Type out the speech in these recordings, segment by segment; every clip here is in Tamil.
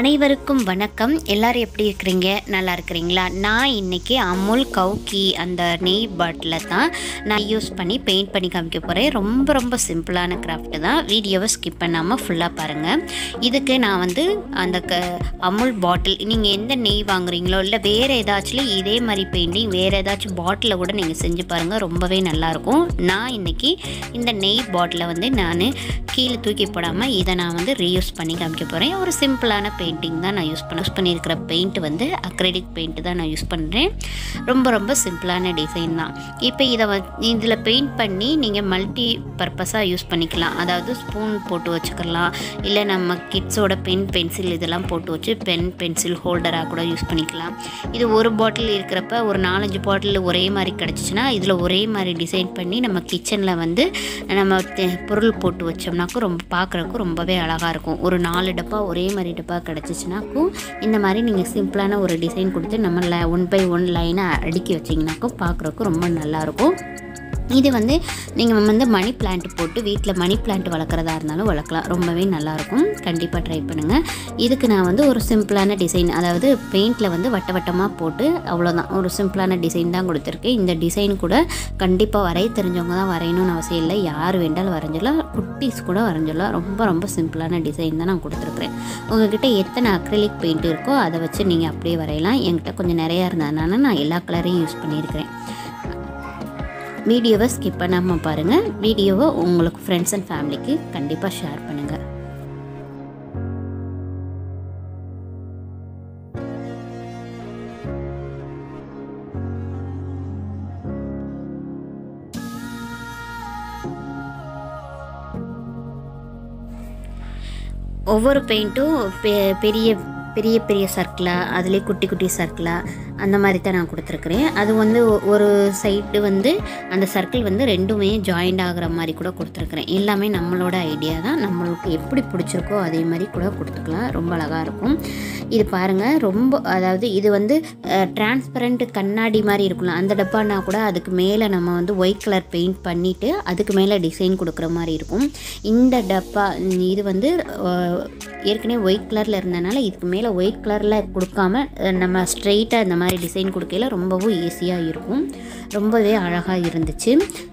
அனைவருக்கும் வணக்கம் எல்லாரும் எப்படி இருக்கிறீங்க நல்லா இருக்கிறீங்களா நான் இன்னைக்கு அமுல் கவுக்கி அந்த நெய் பாட்டில் தான் நான் யூஸ் பண்ணி பெயிண்ட் பண்ணி காமிக்க போகிறேன் ரொம்ப ரொம்ப சிம்பிளான கிராஃப்ட் தான் வீடியோவை ஸ்கிப் பண்ணாமல் ஃபுல்லாக பாருங்கள் இதுக்கு நான் வந்து அந்த க அமுல் பாட்டில் நீங்கள் எந்த நெய் வாங்குறீங்களோ இல்லை வேறு ஏதாச்சும் இதே மாதிரி பெயிண்டிங் வேறு ஏதாச்சும் பாட்டிலில் கூட நீங்கள் செஞ்சு பாருங்கள் ரொம்பவே நல்லாயிருக்கும் நான் இன்னைக்கு இந்த நெய் பாட்டிலை வந்து நான் கீழே தூக்கி போடாமல் இதை நான் வந்து ரீயூஸ் பண்ணி காமிக்க போகிறேன் ஒரு சிம்பிளான பெயிண்டிங் தான் நான் யூஸ் பண்ண யூஸ் பண்ணியிருக்கிற பெயிண்ட் வந்து அக்ரெடிக் பெயிண்ட் தான் நான் யூஸ் பண்ணுறேன் ரொம்ப ரொம்ப சிம்பிளான டிசைன் தான் இப்போ இதை வந்து இதில் பெயிண்ட் பண்ணி நீங்கள் மல்டி பர்பஸாக யூஸ் பண்ணிக்கலாம் அதாவது ஸ்பூன் போட்டு வச்சுக்கலாம் இல்லை நம்ம கிட்ஸோட பென் பென்சில் இதெல்லாம் போட்டு வச்சு பென் பென்சில் ஹோல்டராக கூட யூஸ் பண்ணிக்கலாம் இது ஒரு பாட்டில் இருக்கிறப்ப ஒரு நாலஞ்சு பாட்டில் ஒரே மாதிரி கிடச்சிச்சின்னா இதில் ஒரே மாதிரி டிசைன் பண்ணி நம்ம கிச்சனில் வந்து நம்ம தெ- பொருள் போட்டு வச்சோம்னாக்கும் ரொம்ப பார்க்குறக்கும் ரொம்பவே அழகாக இருக்கும் ஒரு நாலு டப்பா ஒரே மாதிரி டப்பா கிடச்சிச்சினாக்கும் இந்த மாதிரி நீங்கள் சிம்பிளான ஒரு டிசைன் கொடுத்து நம்ம ல ஒன் பை ஒன் லைனாக அடுக்கி வச்சிங்கனாக்கும் பார்க்குறக்கும் ரொம்ப நல்லாயிருக்கும் இது வந்து நீங்கள் வந்து மணி பிளான்ட் போட்டு வீட்டில் மணி பிளான்ட் வளர்க்குறதா இருந்தாலும் வளர்க்கலாம் ரொம்பவே நல்லாயிருக்கும் கண்டிப்பாக ட்ரை பண்ணுங்கள் இதுக்கு நான் வந்து ஒரு சிம்பிளான டிசைன் அதாவது பெயிண்டில் வந்து வட்ட வட்டமாக போட்டு அவ்வளோதான் ஒரு சிம்பிளான டிசைன் தான் கொடுத்துருக்கேன் இந்த டிசைன் கூட கண்டிப்பாக வரைய தெரிஞ்சவங்க தான் வரையணும்னு அவசியம் இல்லை யார் வேண்டாலும் வரைஞ்சிடலாம் குட்டீஸ் கூட வரைஞ்சிடலாம் ரொம்ப ரொம்ப சிம்பிளான டிசைன் தான் நான் கொடுத்துருக்குறேன் உங்ககிட்ட எத்தனை அக்ரிலிக் பெயிண்ட் இருக்கோ அதை வச்சு நீங்கள் அப்படியே வரையலாம் என்கிட்ட கொஞ்சம் நிறையா இருந்ததுனால நான் எல்லா கலரையும் யூஸ் பண்ணியிருக்கிறேன் வீடியோவை ஸ்கிப் பண்ணாமல் பாருங்கள் வீடியோவை உங்களுக்கு ஃப்ரெண்ட்ஸ் அண்ட் ஃபேமிலிக்கு கண்டிப்பாக ஷேர் பண்ணுங்கள் ஒவ்வொரு பெயிண்ட்டும் பெ பெரிய பெரிய பெரிய சர்க்கிளாக அதுலேயே குட்டி குட்டி சர்க்கிளாக அந்த மாதிரி தான் நான் கொடுத்துருக்குறேன் அது வந்து ஒ- ஒரு சைடு வந்து அந்த சர்க்கிள் வந்து ரெண்டுமே ஜாயிண்ட் ஆகுற மாதிரி கூட கொடுத்துருக்குறேன் எல்லாமே நம்மளோட ஐடியா தான் நம்மளுக்கு எப்படி பிடிச்சிருக்கோ அதே மாதிரி கூட கொடுத்துக்கலாம் ரொம்ப அழகாக இருக்கும் இது பாருங்கள் ரொம்ப அதாவது இது வந்து டிரான்ஸ்பரண்ட் கண்ணாடி மாதிரி இருக்கும்ல அந்த டப்பானா கூட அதுக்கு மேலே நம்ம வந்து ஒயிட் கலர் பெயிண்ட் பண்ணிவிட்டு அதுக்கு மேலே டிசைன் கொடுக்குற மாதிரி இருக்கும் இந்த டப்பா இது வந்து அஹ், ஏற்கனவே ஒயிட் கலரில் இருந்தனால இதுக்கு மேலே ஒயிட் கலரில் கொடுக்காம அஹ், நம்ம ஸ்ட்ரெயிட்டாக இந்த மாதிரி டிசைன் கொடுக்கையில ரொம்பவும் ஈஸியாக இருக்கும் ரொம்பவே அழகாக இருந்துச்சு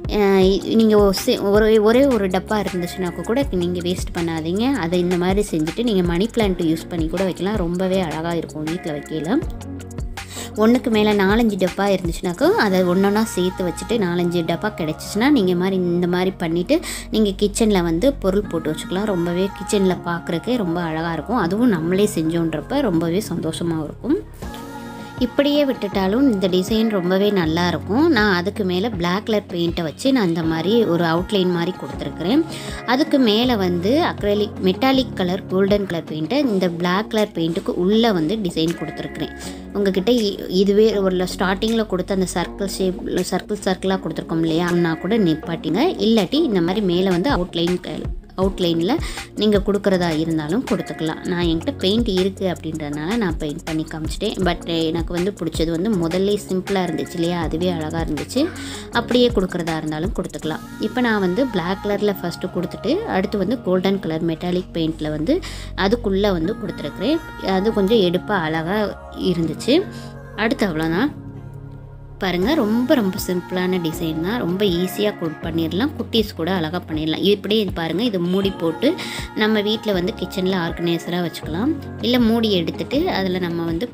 நீங்கள் ஒரு ஒரே ஒரு டப்பா இருந்துச்சுனாக்க கூட நீங்கள் வேஸ்ட் பண்ணாதீங்க அதை இந்த மாதிரி செஞ்சுட்டு நீங்கள் மணி பிளான்ட் யூஸ் பண்ணி கூட வைக்கலாம் ரொம்பவே அழகாக இருக்கும் வீட்டில் வைக்கையில ஒன்றுக்கு மேலே நாலஞ்சு டப்பா இருந்துச்சுனாக்கா அதை ஒன்றொன்னா சேர்த்து வச்சுட்டு நாலஞ்சு டப்பா கிடச்சிச்சின்னா நீங்கள் மாதிரி இந்த மாதிரி பண்ணிவிட்டு நீங்கள் கிச்சனில் வந்து பொருள் போட்டு வச்சுக்கலாம் ரொம்பவே கிச்சனில் பார்க்குறக்கே ரொம்ப அழகாக இருக்கும் அதுவும் நம்மளே செஞ்சோன்றப்ப ரொம்பவே சந்தோஷமாக இருக்கும் இப்படியே விட்டுட்டாலும் இந்த டிசைன் ரொம்பவே நல்லா இருக்கும் நான் அதுக்கு மேலே Black கலர் பெயிண்ட்டை வச்சு நான் இந்த மாதிரி ஒரு அவுட்லைன் மாதிரி கொடுத்துருக்குறேன் அதுக்கு மேலே வந்து acrylic metallic colour golden colour பெயிண்ட்டை இந்த Black கலர் பெயிண்ட்டுக்கு உள்ளே வந்து டிசைன் கொடுத்துருக்குறேன் உங்ககிட்ட இ- இதுவே ஒரு ஸ்டார்டிங்கில் கொடுத்த அந்த சர்க்கிள் ஷேப் சர்க்கிள் சர்க்கிளாக கொடுத்துருக்கோம் இல்லையா அண்ணா கூட நிப்பாட்டிங்க இல்லாட்டி இந்த மாதிரி மேலே வந்து அவுட்லைன் அவுட்லைனில் நீங்கள் கொடுக்குறதா இருந்தாலும் கொடுத்துக்கலாம் நான் என்கிட்ட பெயிண்ட் இருக்குது அப்படின்றதுனால நான் பெயிண்ட் பண்ணி காமிச்சிட்டேன் பட் எனக்கு வந்து பிடிச்சது வந்து முதல்ல சிம்பிளாக இருந்துச்சு இல்லையா அதுவே அழகாக இருந்துச்சு அப்படியே கொடுக்குறதா இருந்தாலும் கொடுத்துக்கலாம் இப்போ நான் வந்து Black கலரில் ஃபஸ்ட்டு கொடுத்துட்டு அடுத்து வந்து கோல்டன் கலர் மெட்டாலிக் பெயிண்டில் வந்து அதுக்குள்ளே வந்து கொடுத்துருக்குறேன் அது கொஞ்சம் எடுப்பாக அழகாக இருந்துச்சு அடுத்து அவ்வளோதான் பாருங்கள் ரொம்ப ரொம்ப சிம்பிளான டிசைன் தான் ரொம்ப ஈஸியாக குட் பண்ணிடலாம் குட்டீஸ் கூட அழகாக பண்ணிடலாம் இப்படியே இது பாருங்கள் இது மூடி போட்டு நம்ம வீட்டில் வந்து கிச்சனில் ஆர்கனைசராக வச்சுக்கலாம் இல்லை மூடி எடுத்துட்டு அதில் நம்ம வந்து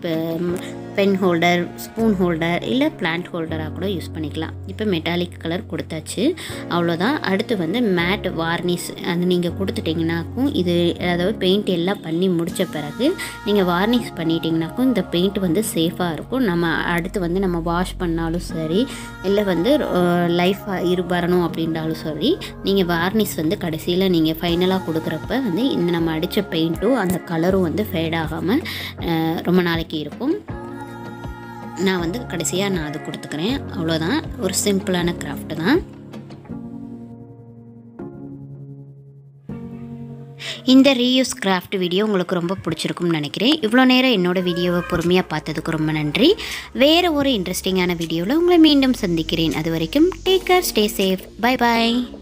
பென் ஹோல்டர் ஸ்பூன் ஹோல்டர் இல்லை பிளான்ட் ஹோல்டராக கூட யூஸ் பண்ணிக்கலாம் இப்போ மெட்டாலிக் கலர் கொடுத்தாச்சு அவ்வளோதான் அடுத்து வந்து மேட் வார்னிஷ் அது நீங்கள் கொடுத்துட்டிங்கனாக்கும் இது அதாவது பெயிண்ட் எல்லாம் பண்ணி முடித்த பிறகு நீங்கள் வார்னிஷ் பண்ணிட்டீங்கனாக்கும் இந்த பெயிண்ட் வந்து சேஃபாக இருக்கும் நம்ம அடுத்து வந்து நம்ம வாஷ் பண்ணாலும் சரி இல்லை வந்து லைஃபாக இரு வரணும் அப்படின்றாலும் சரி நீங்கள் வார்னிஷ் வந்து கடைசியில் நீங்கள் ஃபைனலாக கொடுக்குறப்ப வந்து இந்த நம்ம அடித்த பெயிண்ட்டும் அந்த கலரும் வந்து ஃபேட் ஆகாமல் ரொம்ப நாளைக்கு இருக்கும் நான் வந்து கடைசியாக நான் அது கொடுத்துக்கிறேன் அவ்வளோதான் ஒரு சிம்பிளான கிராஃப்ட் தான் இந்த ரீயூஸ் கிராஃப்ட் வீடியோ உங்களுக்கு ரொம்ப பிடிச்சிருக்கும்னு நினைக்கிறேன் இவ்வளோ நேரம் என்னோட வீடியோவை பொறுமையாக பார்த்ததுக்கு ரொம்ப நன்றி வேறு ஒரு இன்ட்ரெஸ்டிங்கான வீடியோவில் உங்களை மீண்டும் சந்திக்கிறேன் அது வரைக்கும் take care stay safe bye பாய்